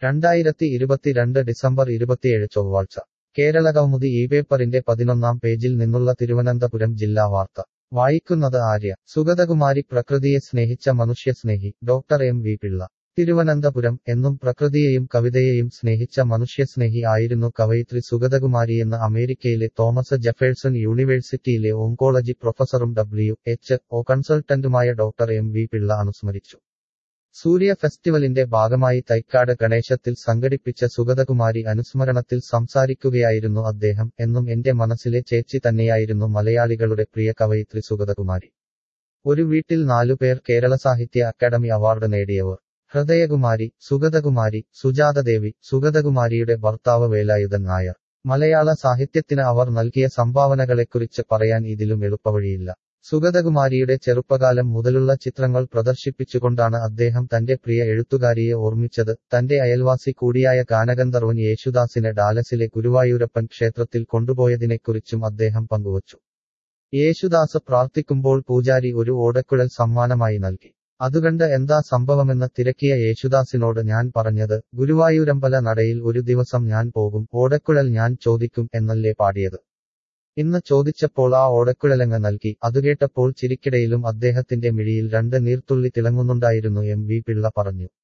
രണ്ടായിരത്തി ഇരുപത്തിരണ്ട് ഡിസംബർ ഇരുപത്തിയേഴ് ചൊവ്വാഴ്ച കേരള കൗമുദി ഈ പേപ്പറിന്റെ പതിനൊന്നാം പേജിൽ നിന്നുള്ള തിരുവനന്തപുരം ജില്ലാ വാർത്ത വായിക്കുന്നത് ആര്യ സുഗതകുമാരി പ്രകൃതിയെ സ്നേഹിച്ച മനുഷ്യസ്നേഹി doctor M V Pillai Thiruvananthapuram എന്നും പ്രകൃതിയെയും കവിതയെയും സ്നേഹിച്ച മനുഷ്യസ്നേഹി ആയിരുന്നു കവയിത്രി സുഗതകുമാരിയെന്ന് അമേരിക്കയിലെ തോമസ് ജെഫേഴ്സൺ യൂണിവേഴ്സിറ്റിയിലെ ഓങ്കോളജി പ്രൊഫസറും ഡബ്ല്യു എച്ച് ഒ കൺസൾട്ടന്റുമായ ഡോക്ടർ എം വി പിള്ള അനുസ്മരിച്ചു സൂര്യ ഫെസ്റ്റിവലിന്റെ ഭാഗമായി തൈക്കാട് ഗണേശത്തിൽ സംഘടിപ്പിച്ച സുഗതകുമാരി അനുസ്മരണത്തിൽ സംസാരിക്കുകയായിരുന്നു അദ്ദേഹം എന്നും എന്റെ മനസ്സിലെ ചേച്ചി തന്നെയായിരുന്നു മലയാളികളുടെ പ്രിയ കവയിത്രി സുഗതകുമാരി ഒരു വീട്ടിൽ നാലുപേർ കേരള സാഹിത്യ അക്കാദമി അവാർഡ് നേടിയവർ ഹൃദയകുമാരി സുഗതകുമാരി സുജാതദേവി സുഗതകുമാരിയുടെ ഭർത്താവ് വേലായുധൻ നായർ മലയാള സാഹിത്യത്തിന് അവർ നൽകിയ സംഭാവനകളെക്കുറിച്ച് പറയാൻ ഇതിലും എളുപ്പവഴിയില്ല സുഗതകുമാരിയുടെ ചെറുപ്പകാലം മുതലുള്ള ചിത്രങ്ങൾ പ്രദർശിപ്പിച്ചുകൊണ്ടാണ് അദ്ദേഹം തന്റെ പ്രിയ എഴുത്തുകാരിയെ ഓർമ്മിച്ചത് തന്റെ അയൽവാസി കൂടിയായ ഗാനഗന്ധർവൻ യേശുദാസിനെ ഡാലസിലെ ഗുരുവായൂരപ്പൻ ക്ഷേത്രത്തിൽ കൊണ്ടുപോയതിനെക്കുറിച്ചും അദ്ദേഹം പങ്കുവച്ചു യേശുദാസ് പ്രാർത്ഥിക്കുമ്പോൾ പൂജാരി ഒരു ഓടക്കുഴൽ സമ്മാനമായി നൽകി അതുകണ്ട് എന്താ സംഭവമെന്ന് തിരക്കിയ യേശുദാസിനോട് ഞാൻ പറഞ്ഞത് ഗുരുവായൂരമ്പല നടയിൽ ഒരു ദിവസം ഞാൻ പോകും ഓടക്കുഴൽ ഞാൻ ചോദിക്കും എന്നല്ലേ പാടിയത് ഇന്ന് ചോദിച്ചപ്പോൾ ആ ഓടക്കുഴലങ്ങ് നൽകി അതുകേട്ടപ്പോൾ ചിരിക്കിടയിലും അദ്ദേഹത്തിന്റെ മിഴിയിൽ രണ്ട് നീർത്തുള്ളി തിളങ്ങുന്നുണ്ടായിരുന്നു എം വി പിള്ള പറഞ്ഞു